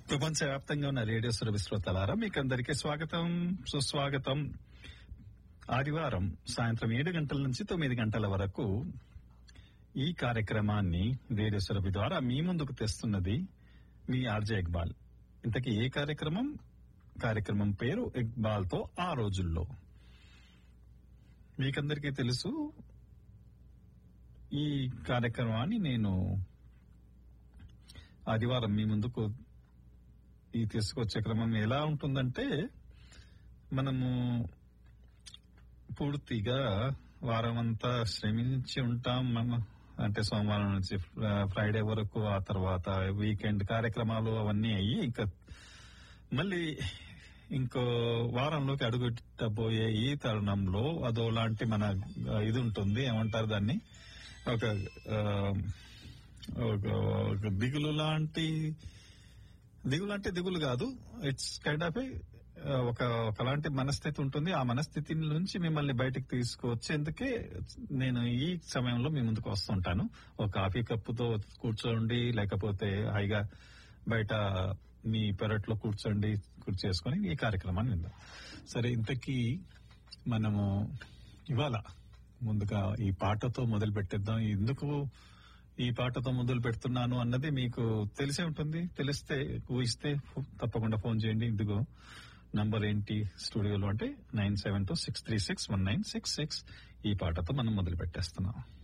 ప్రపంచవ్యాప్తంగా ఉన్న రేడియో సురభి శ్రోతలారా మీకు అందరికీ స్వాగతం సుస్వాగతం ఆదివారం సాయంత్రం ఏడు గంటల నుంచి తొమ్మిది గంటల వరకు ఈ కార్యక్రమాన్ని రేడియో సురభి ద్వారా మీ ముందుకు తెస్తున్నది మీ ఆర్జే ఇక్బాల్ ఇంతకీ ఏ కార్యక్రమం కార్యక్రమం పేరు ఇక్బాల్ తో ఆ రోజుల్లో మీకందరికీ తెలుసు ఈ కార్యక్రమాన్ని నేను ఆదివారం మీ ముందుకు ఈ తీసుకొచ్చే క్రమం ఎలా ఉంటుందంటే మనము పూర్తిగా వారం అంతా శ్రమించి ఉంటాం మనం అంటే సోమవారం నుంచి ఫ్రైడే వరకు ఆ తర్వాత వీకెండ్ కార్యక్రమాలు అవన్నీ అయ్యి ఇంకా మళ్ళీ ఇంకో వారంలోకి అడుగుట్టబోయే ఈ తరుణంలో అదో లాంటి మన ఇది ఉంటుంది ఏమంటారు దాన్ని ఒక ఆ, ఒక ఒక దిగులు లాంటి దిగులు అంటే దిగులు కాదు ఇట్స్ కైండ్ ఆఫ్ ఒక ఒకలాంటి మనస్థితి ఉంటుంది ఆ మనస్థితి నుంచి మిమ్మల్ని బయటకు తీసుకువచ్చేందుకే నేను ఈ సమయంలో మీ ముందుకు వస్తుంటాను ఒక కాఫీ కప్పుతో కూర్చోండి లేకపోతే హాయిగా బయట మీ పెరట్లో కూర్చోండి కూర్చేసుకొని ఈ కార్యక్రమాన్ని విందాం సరే ఇంతకీ మనము ఇవాళ ముందుగా ఈ పాటతో మొదలు పెట్టేద్దాం ఎందుకు ఈ పాటతో మొదలు పెడుతున్నాను అన్నది మీకు తెలిసే ఉంటుంది తెలిస్తే ఊహిస్తే ఫో- తప్పకుండా ఫోన్ చేయండి ఇదిగో నంబర్ ఏంటి స్టూడియోలో అంటే nine seven two six three six one nine six six ఈ పాటతో మనం మొదలు పెట్టేస్తున్నాం